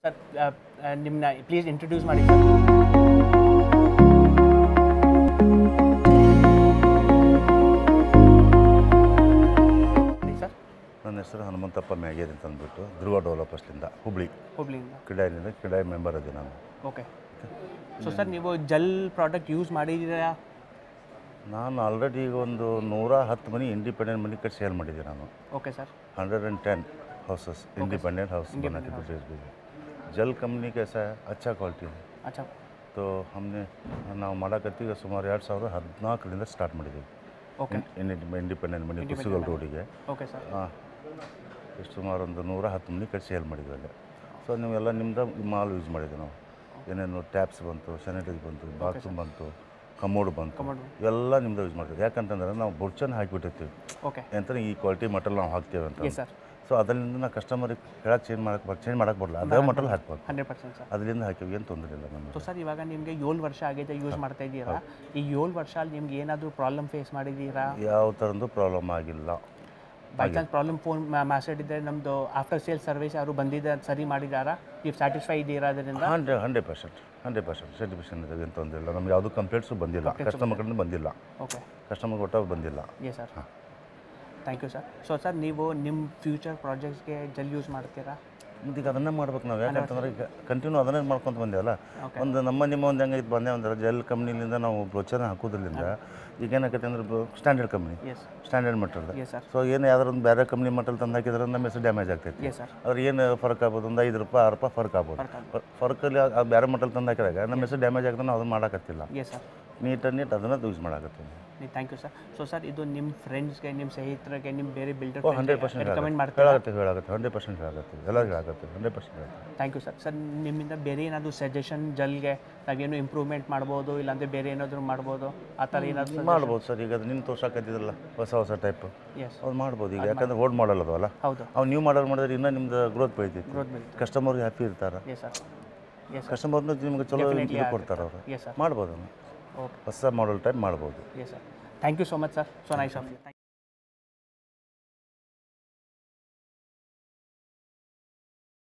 Sir ನಿಮ್ಮನ್ನ please introduce ಮಾಡಿ sir sir ನನ್ನ ಹೆಸರು ಹನುಮಂತಪ್ಪ ಮ್ಯಾಗೇರಿ ಅಂತ ಅಂದ್ಬಿಟ್ಟು ಧ್ರುವ ಡೆವಲಪರ್ಸ್ಲಿಂದ ಹುಬ್ಳಿ ಹುಬ್ಳಿಯಿಂದ ಕಿಡಾಯಿನಿಂದ ಕಿಡಾಯಿ ಮೆಂಬರ್ ಅದೇ ನಾನು ಓಕೆ ಸೊ ಸರ್ ನೀವು ಜಲ್ ಪ್ರಾಡಕ್ಟ್ ಯೂಸ್ ಮಾಡಿದ್ದೀರಾ ನಾನು ಆಲ್ರೆಡಿ ಈಗ ಒಂದು ನೂರ ಹತ್ತು ಮನಿ ಇಂಡಿಪೆಂಡೆಂಟ್ ಮನಿ ಕಟ್ಟಿ ಸೇಲ್ ಮಾಡಿದ್ದೆ ನಾನು okay sir hundred and ten houses independent house बना के ब्रिटिश भी जल कंपनी कैसा है अच्छा क्वालिटी है ಅಚ್ಚಾ तो हमने ನಾವು ಮಾಡಕತ್ತೀವಿ ಸುಮಾರು ಎರಡು ಸಾವಿರದ ಹದಿನಾಲ್ಕರಿಂದ ಸ್ಟಾರ್ಟ್ ಮಾಡಿದ್ದೀವಿ ಓಕೆ ಇಂಡಿಪೆಂಡೆಂಟ್ ಮನಿ ಕುಸುಗಲ್ ರೋಡಿಗೆ ಓಕೆ ಸರ್ ಹಾಂ ಎಷ್ಟು ಸುಮಾರು ಒಂದು ನೂರ ಹತ್ತು ಮನಿ ಕಟ್ಟಿ ಸೇಲ್ ಮಾಡಿದ್ವಿ ಅಲ್ಲಿ ಸೊ ನೀವೆಲ್ಲ ನಿಮ್ದು ಮಾಲ್ ಯೂಸ್ ಮಾಡಿದ್ವಿ ನಾವು ಏನೇನು ಟ್ಯಾಪ್ಸ್ ಬಂತು ಸ್ಯಾನಿಟೈಸ್ ಬಂತು ಬಾತ್ರೂಮ್ ಬಂತು ಕಮೋಡ್ ಬಂತು Commode. ಎಲ್ಲ ನಿಮ್ದು ಯೂಸ್ ಮಾಡ್ತೀವಿ ಯಾಕಂತಂದ್ರೆ ನಾವು ಬುಡ್ಚನ್ ಹಾಕಿಬಿಟ್ಟಿರ್ತೀವಿ ಓಕೆ ಎಂತ ಈ ಕ್ವಾಲಿಟಿ ಮಟಲ್ ನಾವು ಹಾಕ್ತೇವೆ ಅಂತ ಎಸ್ ಸರ್ ಸೊ ಅದರಿಂದ ನಾವು ಕಸ್ಟಮರಿಗೆ ಹೇಳಕ್ಕೆ ಚೇಂಜ್ ಮಾಡಕ್ಕೆ ಚೇಂಜ್ ಮಾಡಕ್ಕೆ ಬರಲ್ಲ ಅದೇ ಮಟಲ್ ಹಾಕ್ಬೇಕು ಹಂಡ್ರೆಡ್ ಪರ್ಸೆಂಟ್ ಸರ್ ಅದರಿಂದ ಹಾಕಿವಿ ಏನು ತೊಂದರೆ ಇಲ್ಲ ನಮಗೆ ಸೊ ಸರ್ ಇವಾಗ ನಿಮಗೆ ಏಳು ವರ್ಷ ಆಗಿದೆ ಯೂಸ್ ಮಾಡ್ತಾ ಇದ್ದೀರಾ ಈ ಏಳು ವರ್ಷ ಅಲ್ಲಿ ನಿಮ್ಗೆ ಏನಾದರೂ ಪ್ರಾಬ್ಲಮ್ ಫೇಸ್ ಮಾಡಿದ್ದೀರಾ ಯಾವ ಥರದ್ದು ಪ್ರಾಬ್ಲಮ್ ಆಗಿಲ್ಲ ಬೈ ಚಾನ್ಸ್ ಪ್ರಾಬ್ಲಮ್ ಫೋನ್ ಮಾತಾಡಿದ್ರೆ ನಮ್ಮದು ಆಫ್ಟರ್ ಸೇಲ್ ಸರ್ವಿಸ್ ಯಾರು ಬಂದಿದ್ದಾರೆ ಸರಿ ಮಾಡಿದಾರಾ ನೀವು ಸ್ಯಾಟಿಸ್ಫೈ ಇದ್ದೀರಾ ಅದರಿಂದ hundred hundred percent hundred percent certification ಇದೆ ಏನು ತೊಂದರೆ ಇಲ್ಲ ನಮ್ಗೆ ಯಾವುದೂ ಕಂಪ್ಲೇಂಟ್ಸು ಬಂದಿಲ್ಲ ಕಸ್ಟಮರ್ ಕಡೆಯಿಂದ ಬಂದಿಲ್ಲ ಓಕೆ ಕಸ್ಟಮರ್ ಒಟ್ಟಾಗ ಬಂದಿಲ್ಲ yes sir thank you sir so sir ನೀವು ನಿಮ್ಮ ಫ್ಯೂಚರ್ ಪ್ರಾಜೆಕ್ಟ್ಸ್ಗೆ ಜಲ್ ಯೂಸ್ ಮಾಡ್ತೀರಾ ಮತ್ತು ಈಗ ಅದನ್ನೇ ಮಾಡ್ಬೇಕು ನಾವು ಯಾಕಂತಂದ್ರೆ ಈಗ ಕಂಟಿನ್ಯೂ ಅದನ್ನೇ ಮಾಡ್ಕೊಂತ ಬಂದೇವಲ್ಲ Okay. ಒಂದು ನಮ್ಮ ನಿಮ್ಮ ಒಂದು ಹೆಂಗೈತೆ ಬಂದೆ ಅಂದ್ರೆ ಜೆಲ್ ಕಂಪ್ನಿಲಿಂದ ನಾವು ಬ್ರೋಚರ್ನ ಹಾಕೋದ್ರಿಂದ ಈಗ ಏನಾಗೈತೆ ಅಂದ್ರೆ standard company yes standard metal yes sir so ಏನು ಯಾವ್ದಾರು ಒಂದು ಬೇರೆ ಕಂಪ್ನಿ ಮಟಲ್ ತಂದು ಹಾಕಿದ್ರೆ ನಮ್ಮ ಹೆಸರು ಡ್ಯಾಮೇಜ್ ಆಗ್ತೈತಿ ಎಸ್ ಸರ್ ಅದ್ರ ಏನು ಫರ್ಕ್ ಆಗ್ಬೋದು ಒಂದು ಐದು ರೂಪಾಯಿ ಆರು ರೂಪಾಯಿ ಫರ್ಕ್ ಆಗ್ಬೋದು ಫರ್ಕ್ ಆಗ್ಬೋದು. ಫರ್ಕಲ್ಲಿ ಆ ಬೇರೆ ಮಟಲ್ ತಂದು ಹಾಕಿದಾಗ ನಮ್ಮ ಹೆಸರು ಡ್ಯಾಮೇಜ್ ಆಗ್ತದೆ ನಾವು ಅದನ್ನು ಮಾಡೋಕತ್ತಿಲ್ಲ ಎಸ್ ಸರ್ ನೀಟ್ ನೀಟ್ ಅದನ್ನು ಯೂಸ್ ಮಾಡಾಕತ್ತೀನಿ thank you sir so sir ಇದು ನಿಮ್ಮ ಫ್ರೆಂಡ್ಸ್ಗೆ ನಿಮ್ಮ ಸ್ನೇಹಿತರಿಗೆ ನಿಮ್ಮ ಬೇರೆ ಬಿಲ್ಡರ್ ಓ ಹಂಡ್ರೆಡ್ ಪರ್ಸೆಂಟ್ ರೆಕಮೆಂಡ್ ಮಾಡ್ತೀರಾ ಹೇಳಾಗತ್ತೆ ಹೇಳಾಗತ್ತೆ ಹಂಡ್ರೆಡ್ ಪರ್ಸೆಂಟ್ ಹೇಳಾಗತ್ತೆ ಎಲ್ಲ ಹೇಳಾಗತ್ತೆ ಹಂಡ್ರೆಡ್ ಪರ್ಸೆಂಟ್ ಹೇಳಾಗತ್ತೆ ಥ್ಯಾಂಕ್ ಯು ಸರ್ ಸರ್ ನಿಮ್ಮಿಂದ ಬೇರೆ ಏನಾದರೂ ಸಜೆಷನ್ ಜಲ್ಗೆ ನಾವೇನು ಇಂಪ್ರೂವ್ಮೆಂಟ್ ಮಾಡ್ಬೋದು ಇಲ್ಲಾಂದರೆ ಬೇರೆ ಏನಾದರೂ ಮಾಡ್ಬೋದು ಆ ಥರ ಏನಾದರೂ ಮಾಡ್ಬೋದು ಸರ್ ಈಗ ಅದು ನಿನ್ನ ತೋರ್ಸಾಕತ್ತಿದ್ರಲ್ಲ ಹೊಸ ಹೊಸ ಟೈಪ್ ಎಸ್ ಅದು ಮಾಡ್ಬೋದು ಈಗ ಯಾಕಂದ್ರೆ ಓಲ್ಡ್ ಮಾಡಲ್ ಅದವಲ್ಲ ಹೌದು ಅವು ನ್ಯೂ ಮಾಡಲ್ ಮಾಡಿದ್ರೆ ಇನ್ನೂ ನಿಮ್ದು ಗ್ರೋತ್ ಬೆಳಿತೈತಿ ಗ್ರೋತ್ ಬೆಳೀತದೆ ಕಸ್ಟಮರ್ಗೆ ಹ್ಯಾಪಿ ಇರ್ತಾರೆ ಎಸ್ ಸರ್ ಎಸ್ ಸರ್ ಕಸ್ಟಮರ್ನು ನಿಮ್ಗೆ ಚಲೋ Definitely ಇದು ಕೊಡ್ತಾರೆ ಅವರು ಎಸ್ ಸರ್ ಮಾಡ್ಬೋದು ಓಕೆ ಹೊಸ ಮಾಡಲ್ ಟೈಪ್ ಮಾಡ್ಬೋದು yes sir thank you so much sir so nice of you